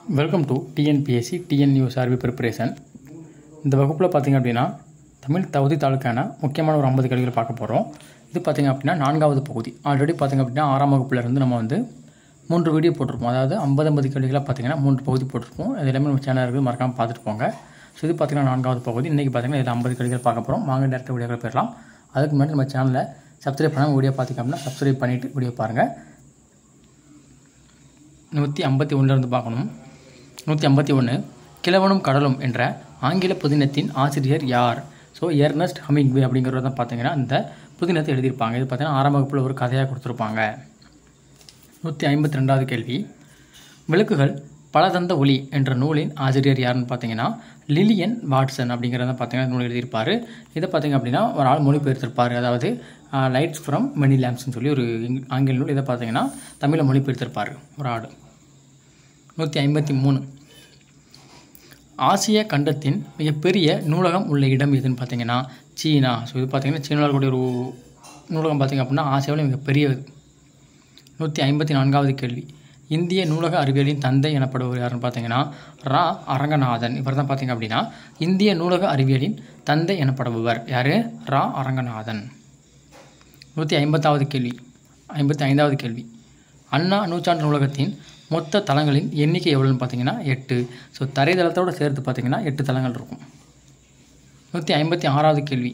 welcome to TNPSC டிஎன்யூ சார்பி preparation இந்த வகுப்பில் பார்த்திங்க அப்படின்னா தமிழ் தகுதி தாளுக்கான முக்கியமான ஒரு ஐம்பது கேள்விகள் பார்க்க போகிறோம் இது பார்த்திங்க அப்படின்னா நான்காவது பகுதி ஆல்ரெடி பார்த்திங்க அப்படின்னா ஆறாம் வகுப்புலேருந்து நம்ம வந்து மூன்று வீடியோ போட்டிருப்போம் அதாவது ஐம்பது ஐம்பது கேள்விகளாக பார்த்திங்கன்னா மூன்று பகுதி போட்டிருப்போம் இது எல்லாமே நம்ம சேனல் இருக்குது மறக்காமல் பார்த்துட்டு போங்க ஸோ இது பார்த்திங்கன்னா நான்காவது பகுதி இன்றைக்கி பார்த்திங்கன்னா இதில் ஐம்பது கேள்விகள் பார்க்க போகிறோம் வாங்க டேரக்டாக வீடியோக்கள் போயிடலாம் அதுக்கு முன்னாடி நம்ம சேனலை சப்ஸ்கிரைப் பண்ணாமல் வீடியோ பார்த்திங்க அப்படின்னா சப்ஸ்கிரைப் பண்ணிவிட்டு வீடியோ பாருங்கள் நூற்றி ஐம்பத்தி ஒன்றுலேருந்து பார்க்கணும் நூற்றி ஐம்பத்தி ஒன்று கிழவனும் கடலும் என்ற ஆங்கில புதினத்தின் ஆசிரியர் யார் ஸோ எர்னஸ்ட் ஹமிங்வே அப்படிங்கிறத தான் பார்த்தீங்கன்னா இந்த புதினத்தை எழுதியிருப்பாங்க இது பார்த்தீங்கன்னா ஆறாம் வகுப்பில் ஒரு கதையாக கொடுத்துருப்பாங்க நூற்றி ஐம்பத்தி ரெண்டாவது கேள்வி விளக்குகள் பலதந்த ஒளி என்ற நூலின் ஆசிரியர் யாருன்னு பார்த்தீங்கன்னா லிலியன் வாட்சன் அப்படிங்கிறத பார்த்தீங்கன்னா நூல் எழுதியிருப்பார் இதை பார்த்தீங்க அப்படின்னா ஒரு ஆள் மொழிபெயர்த்திருப்பார் அதாவது லைட்ஸ் ஃப்ரம் மெனி லேம்ப்ஸ்னு சொல்லி ஒரு இங்- ஆங்கில நூல் இதை பார்த்தீங்கன்னா தமிழில் மொழிபெயர்த்திருப்பார் ஒரு ஆள் நூற்றி ஐம்பத்தி மூணு ஆசிய கண்டத்தின் மிகப்பெரிய நூலகம் உள்ள இடம் எதுன்னு பார்த்தீங்கன்னா சீனா ஸோ இது பார்த்தீங்கன்னா சீனாவில் இருக்கக்கூடிய ஒரு நூலகம் பார்த்தீங்க அப்படின்னா ஆசியாவில் மிகப்பெரியது நூற்றி ஐம்பத்தி நான்காவது கேள்வி இந்திய நூலக அறிவியலின் தந்தை எனப்படுவர் யாருன்னு பார்த்தீங்கன்னா ரா அரங்கநாதன் இவர் தான் பார்த்தீங்க அப்படின்னா இந்திய நூலக அறிவியலின் தந்தை எனப்படுபவர் யார் ரா அரங்கநாதன் நூற்றி ஐம்பத்தாவது கேள்வி ஐம்பத்தி ஐந்தாவது கேள்வி அண்ணா நூற்றாண்டு நூலகத்தின் மொத்த தளங்களின் எண்ணிக்கை எவ்வளோன்னு பார்த்தீங்கன்னா எட்டு ஸோ தரைதளத்தோடு சேர்த்து பார்த்தீங்கன்னா எட்டு தளங்கள் இருக்கும் நூற்றி ஐம்பத்தி ஆறாவது கேள்வி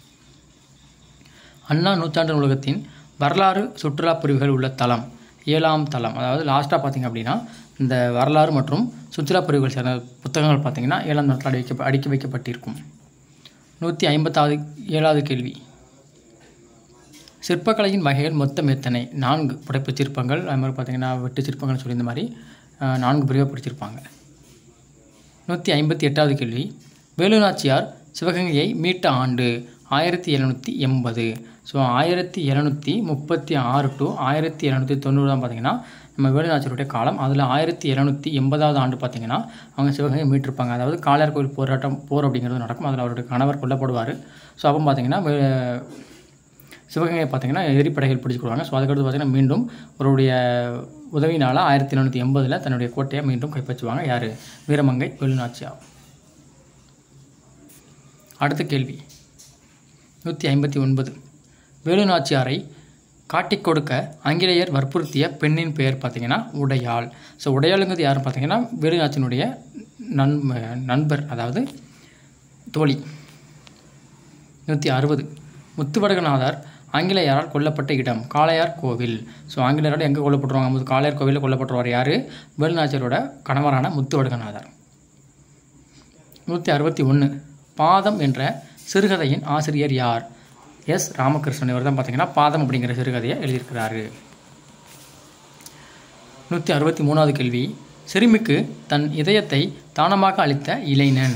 அண்ணா நூற்றாண்டு நூலகத்தின் வரலாறு சுற்றுலா பிரிவுகள் உள்ள தளம் ஏழாம் தளம் அதாவது லாஸ்ட்டாக பார்த்தீங்க அப்படின்னா இந்த வரலாறு மற்றும் சுற்றுலா பிரிவுகள் சேர்ந்த புத்தகங்கள் பார்த்தீங்கன்னா ஏழாம் தளத்தில் அடி வைக்க அடுக்கி வைக்கப்பட்டிருக்கும் நூற்றி ஐம்பத்தாவது ஏழாவது கேள்வி சிற்பக்கலையின் வகைகள் மொத்தம் எத்தனை நான்கு புடைப்புச் சிற்பங்கள் அது மாதிரி பார்த்தீங்கன்னா வெட்டு சிற்பங்கள்னு சொல்லி இந்த மாதிரி அஹ், நான்கு பிரிவாக பிடிச்சிருப்பாங்க நூற்றி ஐம்பத்தி எட்டாவது கேள்வி வேலுநாச்சியார் சிவகங்கையை மீட்ட ஆண்டு ஆயிரத்தி எழுநூற்றி எண்பது ஸோ ஆயிரத்தி எழுநூற்றி முப்பத்தி ஆறு டு ஆயிரத்தி எழுநூற்றி தொண்ணூறு தான் பார்த்தீங்கன்னா நம்ம வேலுநாச்சியருடைய காலம் அதில் ஆயிரத்தி எழுநூற்றி எண்பதாவது ஆண்டு பார்த்தீங்கன்னா அவங்க சிவகங்கை மீட்டிருப்பாங்க அதாவது காளையார் கோயில் போராட்டம் போர் அப்படிங்கிறது நடக்கும் அதில் அவருடைய கணவர் கொல்லப்படுவார் ஸோ அப்போ பார்த்தீங்கன்னா வே- சிவகங்கை பார்த்தீங்கன்னா எதிரிப்படைகள் பிடிச்சிக்கிடுவாங்க ஸோ அதுக்கடுத்து பார்த்தீங்கன்னா மீண்டும் அவருடைய உதவினால் ஆயிரத்தி எழுநூற்றி எண்பதில் தன்னுடைய கோட்டையை மீண்டும் கைப்பற்றுவாங்க யார் வீரமங்கை வேலுநாச்சியார் அடுத்த கேள்வி நூற்றி ஐம்பத்தி ஒன்பது வேலுநாச்சியாரை காட்டிக் கொடுக்க ஆங்கிலேயர் வற்புறுத்திய பெண்ணின் பெயர் பார்த்தீங்கன்னா உடையாள் ஸோ உடையாளுங்கிறது யாருன்னு பார்த்தீங்கன்னா வேலுநாச்சினுடைய நண் நண்பர் அதாவது தோழி நூற்றி அறுபது முத்துவடகநாதர் ஆங்கிலேயரால் கொல்லப்பட்ட இடம் காளையார் கோவில் ஸோ ஆங்கிலேயரால் எங்கே கொல்லப்பட்டுருவாங்க முத்து காளையார் கோவிலில் கொல்லப்பட்டுருவார் யார் வேலுநாச்சியரோட கணவரான முத்துவடகநாதர் நூற்றி அறுபத்தி ஒன்று பாதம் என்ற சிறுகதையின் ஆசிரியர் யார் எஸ் ராமகிருஷ்ணன் இவர் தான் பார்த்தீங்கன்னா பாதம் அப்படிங்கிற சிறுகதையை எழுதியிருக்கிறாரு நூற்றி அறுபத்தி மூணாவது கேள்வி சிறுமிக்கு தன் இதயத்தை தானமாக அளித்த இளைஞன்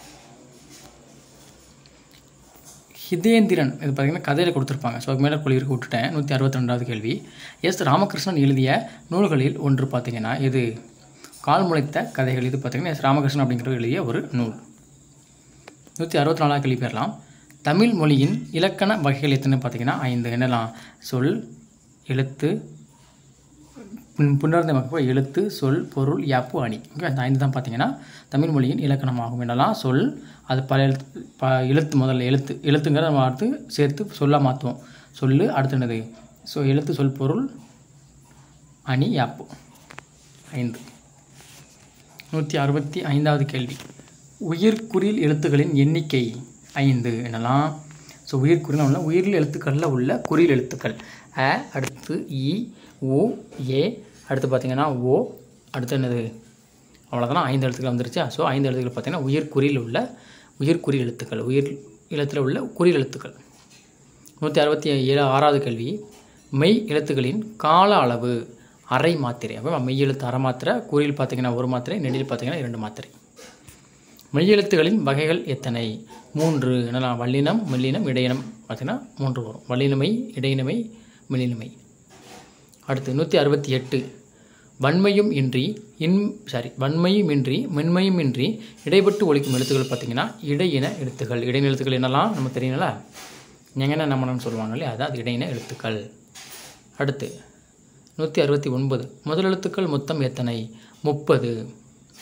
ஹிதேந்திரன் இது பார்த்தீங்கன்னா கதையில் கொடுத்துருப்பாங்க ஸோ அதுக்கு மேலே கொள்ளிருக்கு விட்டுட்டேன் நூற்றி அறுபத்தி ரெண்டாவது கேள்வி எஸ் ராமகிருஷ்ணன் எழுதிய நூல்களில் ஒன்று பார்த்தீங்கன்னா இது கால் முளைத்த கதைகள் இது பார்த்தீங்கன்னா எஸ் ராமகிருஷ்ணன் அப்படிங்கிறவர் எழுதிய ஒரு நூல் நூற்றி அறுபத்தி நாலாவது கேள்வி பெறலாம் தமிழ் மொழியின் இலக்கண வகைகள் எத்தனை பார்த்தீங்கன்னா ஐந்து என்னலாம் சொல் எழுத்து புன்- புணர்ந்த வகுப்பு எழுத்து சொல் பொருள் யாப்பு அணி ஓகே அந்த ஐந்து தான் பார்த்தீங்கன்னா தமிழ் மொழியின் இலக்கணமாகும் என்னலாம் சொல் அது பல எழுத்து ப எழுத்து முதல்ல எழுத்து எழுத்துங்கிற நம்ம அடுத்து சேர்த்து சொல்லாக மாற்றுவோம் சொல்லு அடுத்து என்னது ஸோ எழுத்து சொல் பொருள் அணி யாப்பு ஐந்து நூற்றி அறுபத்தி ஐந்தாவது கேள்வி உயிர்க்குறில் எழுத்துக்களின் எண்ணிக்கை ஐந்து என்னலாம் ஸோ உயிர்க்குறில் உள்ள உயிரில் எழுத்துக்களில் உள்ள குறில் எழுத்துக்கள் அ அடுத்து இ உ ஏ அடுத்து பார்த்தீங்கன்னா ஓ அடுத்து என்னது அவ்வளோதான் ஐந்து எழுத்துக்கள் வந்துருச்சா ஸோ ஐந்து எழுத்துக்கள் பார்த்தீங்கன்னா உயிர்க்குறில் உள்ள உயிர்க்குறி எழுத்துக்கள் உயிர் எழுத்தில் உள்ள குறில் எழுத்துக்கள் நூற்றி அறுபத்தி ஏழு ஆறாவது கேள்வி மெய் எழுத்துக்களின் கால அளவு அரை மாத்திரை அப்போ மெய் எழுத்து அரை மாத்திரை குறியில் பார்த்தீங்கன்னா ஒரு மாத்திரை நெடில் பார்த்தீங்கன்னா இரண்டு மாத்திரை மெய் எழுத்துக்களின் வகைகள் எத்தனை மூன்று என்னலாம் வல்லினம் மெல்லினம் இடையினம் பார்த்தீங்கன்னா மூன்று வரும் வல்லினமை இடையினமை மெல்லினமை அடுத்து நூற்றி அறுபத்தி எட்டு வன்மையும் இன்றி இன் சாரி வன்மையும் இன்றி மென்மையும் இன்றி இடைப்பட்டு ஒழிக்கும் எழுத்துக்கள் பார்த்தீங்கன்னா இடையின எழுத்துக்கள் இடையின எழுத்துக்கள் என்னலாம் நம்ம தெரியணும்ல எங்கன்னா நம்மன்னு சொல்லுவாங்க இல்லையா அதான் அது இடையின எழுத்துக்கள் அடுத்து நூற்றி அறுபத்தி ஒன்பது முதல் எழுத்துக்கள் மொத்தம் எத்தனை முப்பது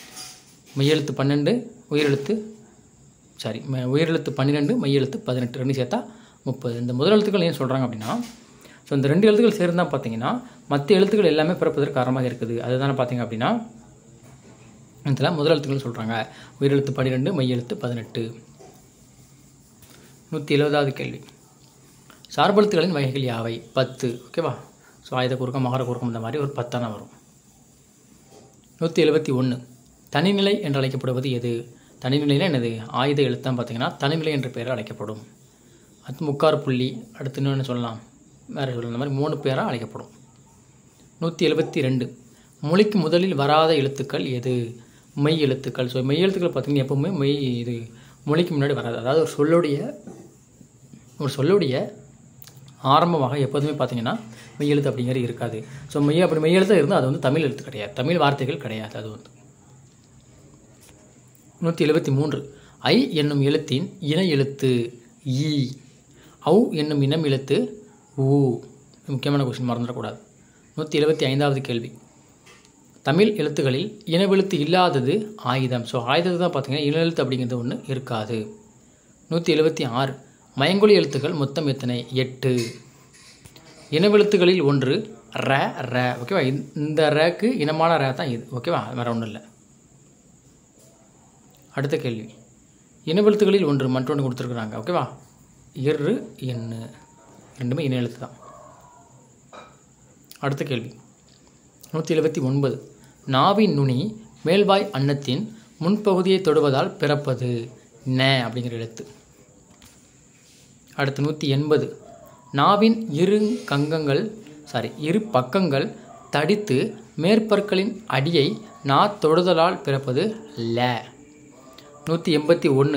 மெய்யெழுத்து பன்னெண்டு உயிரெழுத்து சாரி ம- உயிரெழுத்து பன்னிரெண்டு மெய்யெழுத்து பதினெட்டு ரெண்டு சேர்த்தா முப்பது இந்த முதல் எழுத்துக்கள் ஏன் சொல்கிறாங்க அப்படின்னா ஸோ இந்த ரெண்டு எழுத்துக்கள் சேர்ந்தால் பார்த்தீங்கன்னா மற்ற எழுத்துக்கள் எல்லாமே பிறப்பதற்கு காரணமாக இருக்குது அதுதானே பார்த்தீங்க அப்படின்னா இதில் முதல் எழுத்துக்கள் சொல்கிறாங்க உயிரெழுத்து பன்னிரெண்டு மெய்யெழுத்து பதினெட்டு நூற்றி எழுபதாவது கேள்வி சார்பெழுத்துகளின் வகைகள் யாவை பத்து ஓகேவா ஸோ ஆயுத குறுக்கம் மகர குறுக்கம் இந்த மாதிரி ஒரு பத்தான வரும் நூற்றி எழுபத்தி ஒன்று தனிநிலை என்று அழைக்கப்படுவது எது தனிநிலைனா என்னது ஆயுத எழுத்தான் பார்த்தீங்கன்னா தனிநிலை என்ற பெயரால் அழைக்கப்படும் அது முக்காறு புள்ளி அடுத்து இன்னொன்று சொல்லலாம் வேறு சொல்லலாம் இந்த மாதிரி மூணு பேராக அழைக்கப்படும் நூற்றி எழுபத்தி ரெண்டு மொழிக்கு முதலில் வராத எழுத்துக்கள் எது மெய் எழுத்துக்கள் ஸோ மெய் எழுத்துக்கள் பார்த்தீங்கன்னா எப்பவுமே மெய் இது மொழிக்கு முன்னாடி வராது அதாவது ஒரு சொல்லுடைய ஒரு சொல்லுடைய ஆரம்பமாக எப்போதுமே பார்த்தீங்கன்னா மெய் எழுத்து அப்படிங்கிறது இருக்காது ஸோ மெய் அப்படி மெய் எழுத்து இருந்தால் அது வந்து தமிழ் எழுத்து கிடையாது தமிழ் வார்த்தைகள் கிடையாது அது வந்து நூற்றி எழுபத்தி மூன்று ஐ என்னும் எழுத்தின் இணை எழுத்து ஈ ஔ என்னும் இனம் எழுத்து ஊ இது முக்கியமான கொஸ்டின் மறந்துடக்கூடாது நூற்றி எழுபத்தி ஐந்தாவது கேள்வி தமிழ் எழுத்துகளில் இனவெழுத்து இல்லாதது ஆயுதம் ஸோ ஆயுதத்து தான் பார்த்தீங்கன்னா இனவெழுத்து அப்படிங்கிறது ஒன்று இருக்காது நூற்றி எழுபத்தி ஆறு மயங்கொலி எழுத்துக்கள் மொத்தம் எத்தனை எட்டு இனவெழுத்துகளில் ஒன்று ர ர ஓகேவா இந்த- இந்த ரேக்கு இனமான ரே தான் இது ஓகேவா வேறு ஒன்றும் இல்லை அடுத்த கேள்வி இனவெழுத்துகளில் ஒன்று மற்றொன்று கொடுத்துருக்குறாங்க ஓகேவா இரு எண்ணு ரெண்டுமே இன எழுத்து தான் அடுத்த கேள்வி நூற்றி எழுபத்தி ஒன்பது நாவின் நுனி மேல்வாய் அன்னத்தின் முன்பகுதியை தொடுவதால் பிறப்பது ந அப்படிங்கிற எழுத்து அடுத்து நூற்றி எண்பது நாவின் இரு கங்கங்கள் சாரி இரு பக்கங்கள் தடித்து மேற்பற்களின் அடியை நா தொடுதலால் பிறப்பது ல நூற்றி எண்பத்தி ஒன்று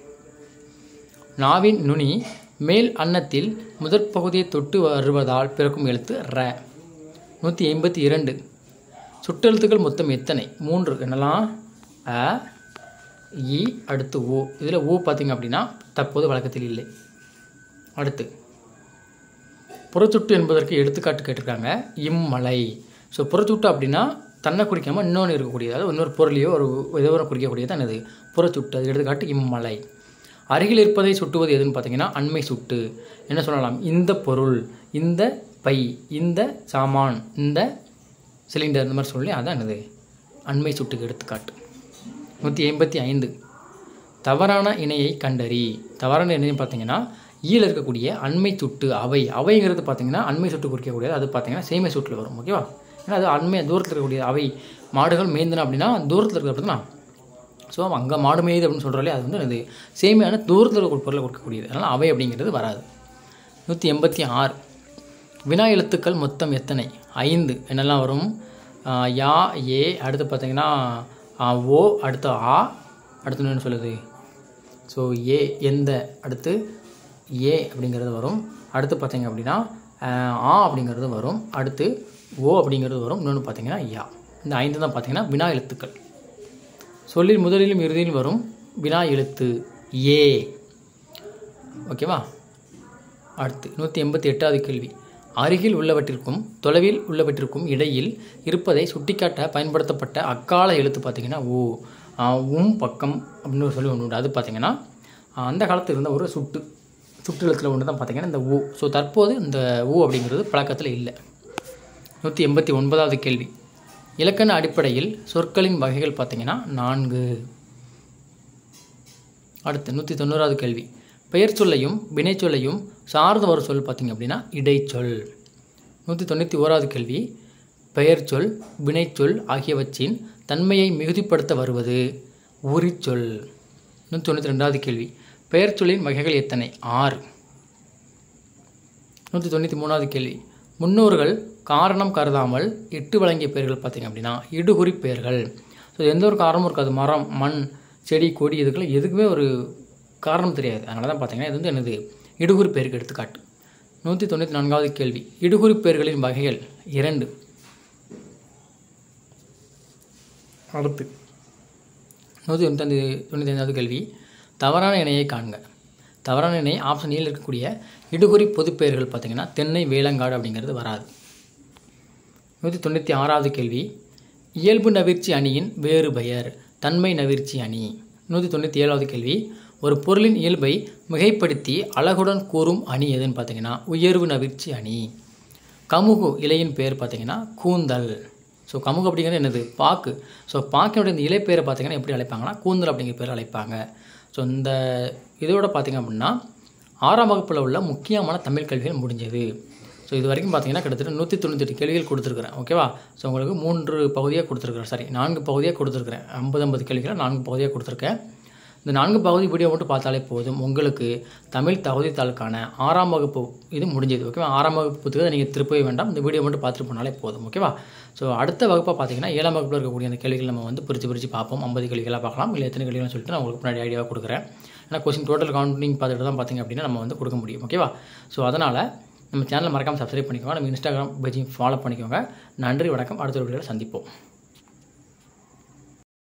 நாவின் நுனி மேல் அன்னத்தில் முதற் பகுதியை தொட்டு வருவதால் பிறக்கும் எழுத்து ர நூற்றி எண்பத்தி இரண்டு சுட்டெழுத்துக்கள் மொத்தம் எத்தனை மூன்று என்னலாம் அ இ அடுத்து ஓ இதில் ஓ பார்த்தீங்க அப்படின்னா தற்போது வழக்கத்தில் இல்லை அடுத்து புறச்சுட்டு என்பதற்கு எடுத்துக்காட்டு கேட்டிருக்காங்க இம்மலை ஸோ புறச்சுட்டு அப்படின்னா தன்னை குறிக்காமல் இன்னொன்று இருக்கக்கூடியது அதாவது இன்னொரு பொருளையோ ஒரு ஏதோ ஒரு குறிக்கக்கூடியது தான் என்னது புறச்சுட்டு அது எடுத்துக்காட்டு இம்மலை அருகில் இருப்பதை சுட்டுவது எதுன்னு பார்த்தீங்கன்னா அண்மை சுட்டு என்ன சொல்லலாம் இந்த பொருள் இந்த பை இந்த சாமான் இந்த சிலிண்டர் இந்த மாதிரி சொல்லி அதான் என்னது அண்மை சுட்டுக்கு எடுத்துக்காட்டு நூற்றி ஐம்பத்தி ஐந்து தவறான இணையை கண்டறி தவறான இணையம் பார்த்தீங்கன்னா ஈல இருக்கக்கூடிய அண்மை சுட்டு அவை அவைங்கிறது பார்த்தீங்கன்னா அண்மை சுட்டு குறிக்கக்கூடியது அது பார்த்தீங்கன்னா சேமை சுட்டில் வரும் ஓகேவா ஏன்னா அது அண்மை தூரத்தில் இருக்கக்கூடிய அவை மாடுகள் மேய்ந்தன அப்படின்னா தூரத்தில் இருக்கிறது அப்படின்னா ஸோ அங்கே மாடு மேயுது அப்படின்னு சொல்கிறாலே அது வந்து அது சேமையான தூரத்தில் இருக்கிற பொருளை கொடுக்கக்கூடியது அதனால் அவை அப்படிங்கிறது வராது நூற்றி எண்பத்தி ஆறு வினா எழுத்துக்கள் மொத்தம் எத்தனை ஐந்து என்னெல்லாம் வரும் ஆ, யா ஏ அடுத்து பார்த்தீங்கன்னா ஆ, ஓ அடுத்து ஆ அடுத்து என்ன சொல்லுது ஸோ ஏ எந்த அடுத்து ஏ அப்படிங்கிறது வரும் அடுத்து பார்த்தீங்க அப்படின்னா ஆ, ஆ அப்படிங்கிறது வரும் அடுத்து ஓ அப்படிங்கிறது வரும் இன்னொன்று பார்த்தீங்கன்னா யா இந்த ஐந்து தான் பார்த்தீங்கன்னா வினா எழுத்துக்கள் சொல்லில் முதலிலும் இறுதியிலும் வரும் வினா எழுத்து ஏ ஓகேவா அடுத்து நூற்றி எண்பத்தி எட்டாவது கேள்வி அருகில் உள்ளவற்றிற்கும் தொலைவில் உள்ளவற்றிற்கும் இடையில் இருப்பதை சுட்டிக்காட்ட பயன்படுத்தப்பட்ட அக்கால எழுத்து பார்த்திங்கன்னா ஓ ஆ, உம் பக்கம் அப்படின்னு ஒரு சொல்லி ஒன்று உண்டு அது பார்த்திங்கன்னா ஆ, அந்த காலத்தில் இருந்த ஒரு சுட்டு சுட்டு எழுத்தில் ஒன்று தான் பார்த்திங்கன்னா இந்த ஊ ஸோ தற்போது இந்த ஊ அப்படிங்கிறது பழக்கத்தில் இல்லை நூற்றி எண்பத்தி ஒன்பதாவது கேள்வி இலக்கண அடிப்படையில் சொற்களின் வகைகள் பார்த்திங்கன்னா நான்கு அடுத்து நூற்றி தொண்ணூறாவது கேள்வி பெயர் சொல்லையும் வினைச்சொல்லையும் சார்ந்து வரும் சொல் பார்த்தீங்க அப்படின்னா இடைச்சொல் நூற்றி தொண்ணூற்றி ஓராவது கேள்வி பெயர் சொல் வினைச்சொல் ஆகியவற்றின் தன்மையை மிகுதிப்படுத்த வருவது உரிச்சொல் நூற்றி தொண்ணூற்றி ரெண்டாவது கேள்வி பெயர் சொல்லின் வகைகள் எத்தனை ஆறு நூற்றி தொண்ணூற்றி மூணாவது கேள்வி முன்னோர்கள் காரணம் கருதாமல் இட்டு வழங்கிய பெயர்கள் பார்த்தீங்க அப்படின்னா இடுகுறி பெயர்கள் ஸோ எந்த ஒரு காரணமும் இருக்காது மரம் மண் செடி கொடி இதுக்கெல்லாம் எதுக்குமே ஒரு காரணம் தெரியாது அதனால தான் பார்த்தீங்கன்னா இது வந்து என்னது இடுகுறி பெயருக்கு எடுத்துக்காட்டு நூற்றி தொண்ணூற்றி நான்காவது கேள்வி இடுகுறி பெயர்களின் வகைகள் இரண்டு அடுத்து நூற்றி தொண்ணூற்றி தொண்ணூற்றி ஐந்தாவது கேள்வி தவறான இணையை காண்க தவறான இணை ஆப்ஷன் ஏழில் இருக்கக்கூடிய இடுகுறி பொதுப்பெயர்கள் பார்த்தீங்கன்னா தென்னை வேலங்காடு அப்படிங்கிறது வராது நூற்றி தொண்ணூற்றி ஆறாவது கேள்வி இயல்பு நவிர்ச்சி அணியின் வேறு பெயர் தன்மை நவிர்ச்சி அணி நூற்றி தொண்ணூற்றி ஏழாவது கேள்வி ஒரு பொருளின் இயல்பை மிகைப்படுத்தி அழகுடன் கூறும் அணி எதுன்னு பார்த்தீங்கன்னா உயர்வு நவிர்ச்சி அணி கமுகு இலையின் பேர் பார்த்தீங்கன்னா கூந்தல் ஸோ கமுகு அப்படிங்கிறது என்னது பாக்கு ஸோ பாக்கினுடைய இந்த இலை பேரை பார்த்தீங்கன்னா எப்படி அழைப்பாங்கன்னா கூந்தல் அப்படிங்கிற பேர் அழைப்பாங்க ஸோ இந்த இதோட பார்த்தீங்க அப்படின்னா ஆறாம் வகுப்பில் உள்ள முக்கியமான தமிழ் கல்விகள் முடிஞ்சது ஸோ இது வரைக்கும் பார்த்தீங்கன்னா கிட்டத்தட்ட நூற்றி தொண்ணூத்தெட்டு கேள்விகள் கொடுத்துருக்குறேன் ஓகேவா ஸோ உங்களுக்கு மூன்று பகுதியாக கொடுத்துருக்குறேன் சாரி நான்கு பகுதியாக கொடுத்துருக்குறேன் ஐம்பது ஐம்பது கேள்விகளை நான்கு பகுதியாக கொடுத்துருக்கேன் இந்த நான்கு பகுதி வீடியோ மட்டும் பார்த்தாலே போதும் உங்களுக்கு தமிழ் தகுதித்தாளுக்கான ஆறாம் வகுப்பு இது முடிஞ்சது ஓகேவா ஆறாம் வகுப்பு புத்தகத்தை நீங்கள் திருப்பவே வேண்டாம் இந்த வீடியோ மட்டும் பார்த்துட்டு போனாலே போதும் ஓகேவா ஸோ அடுத்த வகுப்பாக பார்த்தீங்கன்னா ஏழாம் வகுப்பில் இருக்கக்கூடிய அந்த கேள்விகள் நம்ம வந்து பிரித்து பிரித்து பார்ப்போம் ஐம்பது கேள்விகளாக பார்க்கலாம் இல்லை எத்தனை கேள்விகள்னு சொல்லிட்டு நான் உங்களுக்கு முன்னாடி ஐடியாவாக கொடுக்குறேன் ஏன்னா கொஸ்டின் டோட்டல் கவுண்டிங் பார்த்துட்டு தான் பார்த்தீங்க அப்படின்னா நம்ம வந்து கொடுக்க முடியும் ஓகேவா ஸோ அதனால் நம்ம சேனலை மறக்காமல் சப்ஸ்கிரைப் பண்ணிக்கோங்க நம்ம இன்ஸ்டாகிராம் பேஜையும் ஃபாலோ பண்ணிக்கோங்க நன்றி வணக்கம் அடுத்த வீடியோவில் சந்திப்போம்